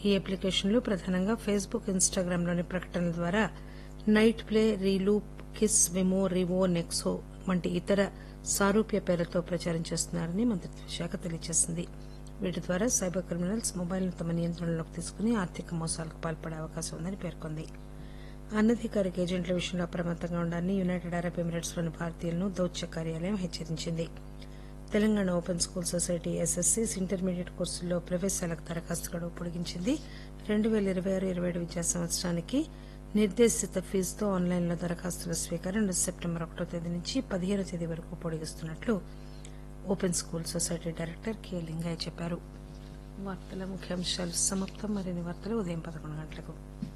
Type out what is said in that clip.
ఈ అప్లికేషన్లు ప్రధానంగా ఫేస్బుక్ ఇన్స్టాగ్రామ్లోని ప్రకటనల ద్వారా Night Play Reeloop Kiss Vimo Rivo Nexo వంటి ఇతర సారూప్య పేర్లతో ప్రచారం చేస్తున్నారని మంత్రిత్వ శాఖ తెలియజేసింది వీటి ద్వారా సైబర్ క్రిమినల్స్ మొబైల్ను తమ నియంత్రణలోకి తీసుకుని ఆర్థిక మోసాలకు పాల్పడే అవకాశం ఉందని పేర్కొంది అనధికారిక ఏజెంట్ల విషయంలో అప్రమత్తంగా ఉండాలని యునైటెడ్ అరబ్ ఎమిరేట్స్లోని భారతీయులను దౌత్య కార్యాలయం హెచ్చరించింది తెలంగాణ ఓపెన్ స్కూల్ సొసైటీ ఎస్ఎస్సీస్ ఇంటర్మీడియట్ కోర్సుల్లో ప్రవేశాలకు దరఖాస్తు గడువు పొడిగించింది రెండు పేల ఇరవై ఆరు ఇరవై ఏడు విద్యా సంవత్సరానికి నిర్దేశిత ఫీజుతో ఆన్లైన్లో దరఖాస్తుల స్వీకారం సెప్టెంబర్ ఒకటో తేదీ నుంచి పదిహేనో తేదీ వరకు పొడిగిస్తున్నట్లు open school society director K Lingaiah చెప్పారు వార్తల ముఖ్యాంశాలు సమాప్తం మరిన్ని వార్తలు ఉదయం పదకొండు గంటలకు